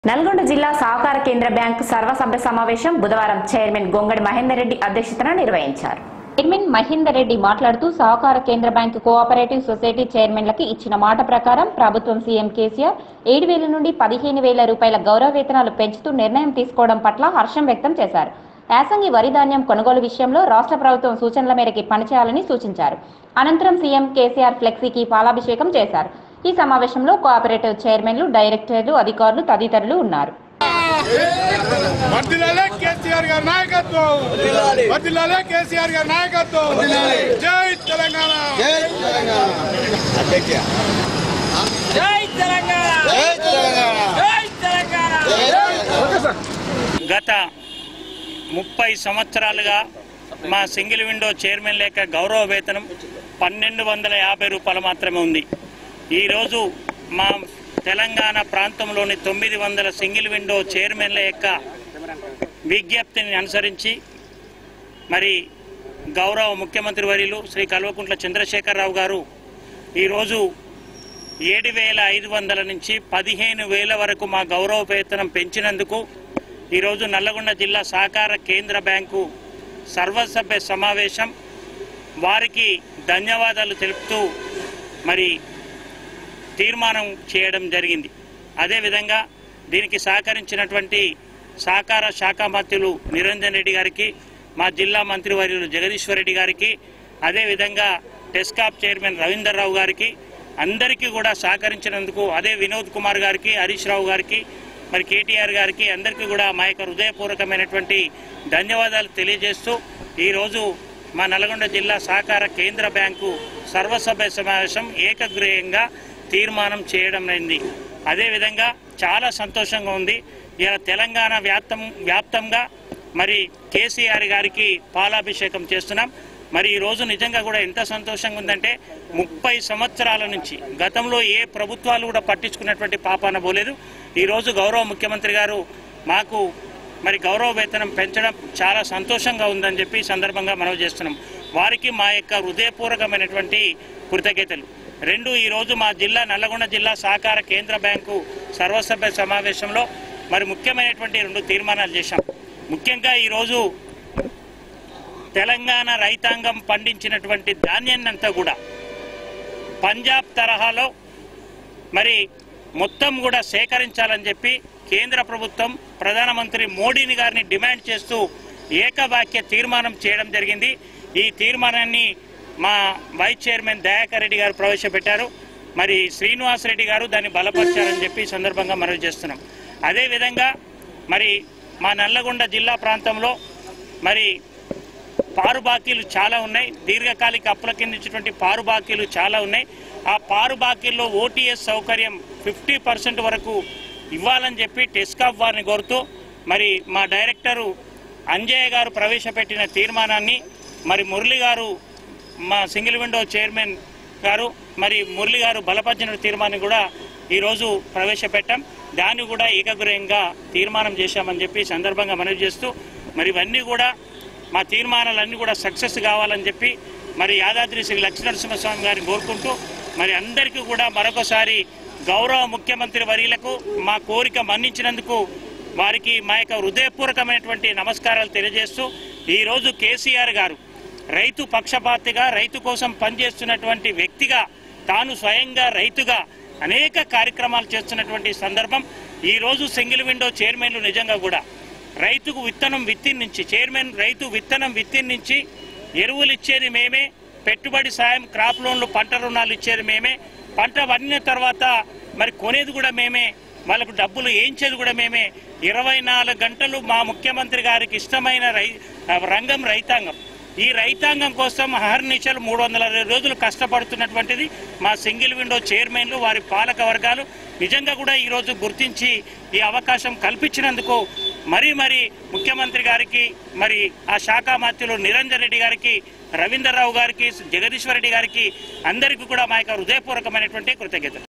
నల్గొండ జిల్లా సహకార కేంద్ర బ్యాంకు సర్వసభ్య సమావేశం బుధవారం చైర్మన్ గొంగడి మహేందర్ రెడ్డి అధ్యక్షతన నిర్వహించారు చైర్మన్ మహేందర్ రెడ్డి మాట్లాడుతూ సహకార కేంద్ర బ్యాంకు కోఆపరేటివ్ సొసైటీ చైర్మన్లకి ఇచ్చిన మాట ప్రకారం ప్రభుత్వం సీఎం కేసీఆర్ ఏడు వేల నుండి పదిహేను వేల రూపాయల గౌరవ వేతనాలు పెంచుతూ నిర్ణయం తీసుకోవడం పట్ల హర్షం వ్యక్తం చేశారు యాసంగి వరి ధాన్యం కొనుగోలు విషయంలో రాష్ట్ర ప్రభుత్వం సూచనల మేరకు పనిచేయాలని సూచించారు అనంతరం సీఎం కేసీఆర్ ఫ్లెక్సీకి పాలాభిషేకం చేశారు ఈ సమావేశంలో కోఆపరేటివ్ చైర్మన్లు డైరెక్టర్లు అధికారులు తదితరులు ఉన్నారు వర్దిలాలే కేసీఆర్ గారి నాయకత్వం వర్దిలాలే కేసీఆర్ గారి నాయకత్వం జై తెలంగాణ జై తెలంగాణ జై తెలంగాణ గత ముప్పై సంవత్సరాలుగా మా సింగిల్ విండో చైర్మన్ లేక గౌరవ వేతనం పన్నెండు వందల యాభై రూపాయలు మాత్రమే ఉంది ఈరోజు మా తెలంగాణ ప్రాంతంలోని తొమ్మిది వందల సింగిల్ విండో చైర్మన్ల యొక్క విజ్ఞప్తిని అనుసరించి మరి గౌరవ ముఖ్యమంత్రి వర్యులు శ్రీ కల్వకుంట్ల చంద్రశేఖరరావు గారు ఈరోజు ఏడు వేల ఐదు వందల నుంచి పదిహేను వేల వరకు మా గౌరవ వేతనం పెంచినందుకు ఈరోజు నల్లగొండ జిల్లా సహకార కేంద్ర బ్యాంకు సర్వసభ్య సమావేశం వారికి ధన్యవాదాలు తెలుపుతూ మరి తీర్మానం చేయడం జరిగింది అదేవిధంగా దీనికి సహకరించినటువంటి సహకార శాఖ మంత్రులు నిరంజన్ రెడ్డి గారికి మా జిల్లా మంత్రివర్యులు జగదీశ్వర్ రెడ్డి గారికి అదేవిధంగా టెస్కాప్ చైర్మన్ రవీందర్ రావు గారికి అందరికీ కూడా సహకరించినందుకు అదే వినోద్ కుమార్ గారికి హరీష్ రావు గారికి మరి కేటీఆర్ గారికి అందరికీ కూడా మా యొక్క హృదయపూర్వకమైనటువంటి ధన్యవాదాలు తెలియజేస్తూ ఈరోజు మా నల్గొండ జిల్లా సహకార కేంద్ర బ్యాంకు సర్వసభ్య సమావేశం ఏకగ్రీయంగా తీర్మానం చేయడం అయింది అదేవిధంగా చాలా సంతోషంగా ఉంది ఇలా తెలంగాణ వ్యాప్తం వ్యాప్తంగా మరి కేసీఆర్ గారికి పాలాభిషేకం చేస్తున్నాం మరి ఈ రోజు నిజంగా కూడా ఎంత సంతోషంగా ఉందంటే ముప్పై సంవత్సరాల నుంచి గతంలో ఏ ప్రభుత్వాలు కూడా పట్టించుకున్నటువంటి పాపాన పోలేదు ఈరోజు గౌరవ ముఖ్యమంత్రి గారు మాకు మరి గౌరవ వేతనం పెంచడం చాలా సంతోషంగా ఉందని చెప్పి ఈ సందర్భంగా మనవి చేస్తున్నాం వారికి మా యొక్క హృదయపూర్వకమైనటువంటి కృతజ్ఞతలు రెండు ఈరోజు మా జిల్లా నల్లగొండ జిల్లా సహకార కేంద్ర బ్యాంకు సర్వసభ్య సమావేశంలో మరి ముఖ్యమైనటువంటి రెండు తీర్మానాలు చేశాం ముఖ్యంగా ఈరోజు తెలంగాణ రైతాంగం పండించినటువంటి ధాన్యాన్నంతా కూడా పంజాబ్ తరహాలో మరి మొత్తం కూడా సేకరించాలని చెప్పి కేంద్ర ప్రభుత్వం ప్రధానమంత్రి మోడీని గారిని డిమాండ్ చేస్తూ ఏకవాక్య తీర్మానం చేయడం జరిగింది ఈ తీర్మానాన్ని మా వైస్ చైర్మన్ దయాకర్ రెడ్డి గారు ప్రవేశపెట్టారు మరి శ్రీనివాస్ రెడ్డి గారు దాన్ని బలపరిచారని చెప్పి ఈ సందర్భంగా మనవి చేస్తున్నాం అదేవిధంగా మరి మా నల్లగొండ జిల్లా ప్రాంతంలో మరి పారు బాకీలు చాలా ఉన్నాయి దీర్ఘకాలిక అప్పుల కింద ఇచ్చినటువంటి పారు బాకీలు చాలా ఉన్నాయి ఆ పారు బాకీల్లో ఓటీఎస్ సౌకర్యం ఫిఫ్టీ పర్సెంట్ వరకు ఇవ్వాలని చెప్పి టెస్కాప్ వారిని కోరుతూ మరి మా డైరెక్టరు అంజయ్య గారు ప్రవేశపెట్టిన తీర్మానాన్ని మరి మురళి గారు మా సింగిల్ విండో చైర్మన్ గారు మరి మురళి గారు బలపరిచిన తీర్మానం కూడా ఈరోజు ప్రవేశపెట్టాం దాన్ని కూడా ఏకగ్రహంగా తీర్మానం చేశామని చెప్పి ఈ సందర్భంగా మనవి చేస్తూ మరి ఇవన్నీ కూడా మా తీర్మానాలన్నీ కూడా సక్సెస్ కావాలని చెప్పి మరి యాదాద్రి శ్రీ లక్ష్మీనరసింహస్వామి గారిని కోరుకుంటూ మరి అందరికీ కూడా మరొకసారి గౌరవ ముఖ్యమంత్రి వర్యులకు మా కోరిక మన్నించినందుకు వారికి మా యొక్క హృదయపూర్వకమైనటువంటి నమస్కారాలు తెలియజేస్తూ ఈరోజు కేసీఆర్ గారు రైతు పక్షపాతిగా రైతు కోసం పనిచేస్తున్నటువంటి వ్యక్తిగా తాను స్వయంగా రైతుగా అనేక కార్యక్రమాలు చేస్తున్నటువంటి సందర్భం ఈరోజు సింగిల్ విండో చైర్మన్లు నిజంగా కూడా రైతుకు విత్తనం విత్తిన్ నుంచి చైర్మన్ రైతు విత్తనం విత్తిన్ నుంచి ఎరువులు ఇచ్చేది మేమే పెట్టుబడి సాయం క్రాప్ లోన్లు పంట రుణాలు ఇచ్చేది మేమే పంట పండిన తర్వాత మరి కొనేది కూడా మేమే వాళ్ళకు డబ్బులు వేయించేది కూడా మేమే ఇరవై నాలుగు గంటలు మా ముఖ్యమంత్రి గారికి ఇష్టమైన రై రంగం రైతాంగం ఈ రైతాంగం కోసం అహర్నిశలు మూడు వందల అరవై రోజులు కష్టపడుతున్నటువంటిది మా సింగిల్ విండో చైర్మన్లు వారి పాలక వర్గాలు నిజంగా కూడా ఈరోజు గుర్తించి ఈ అవకాశం కల్పించినందుకు మరీ మరి ముఖ్యమంత్రి గారికి మరి ఆ శాఖ మంత్రులు నిరంజన్ రెడ్డి గారికి రవీందర్ రావు గారికి జగదీశ్వర్ రెడ్డి గారికి అందరికీ కూడా మా యొక్క హృదయపూర్వకమైనటువంటి కృతజ్ఞతలు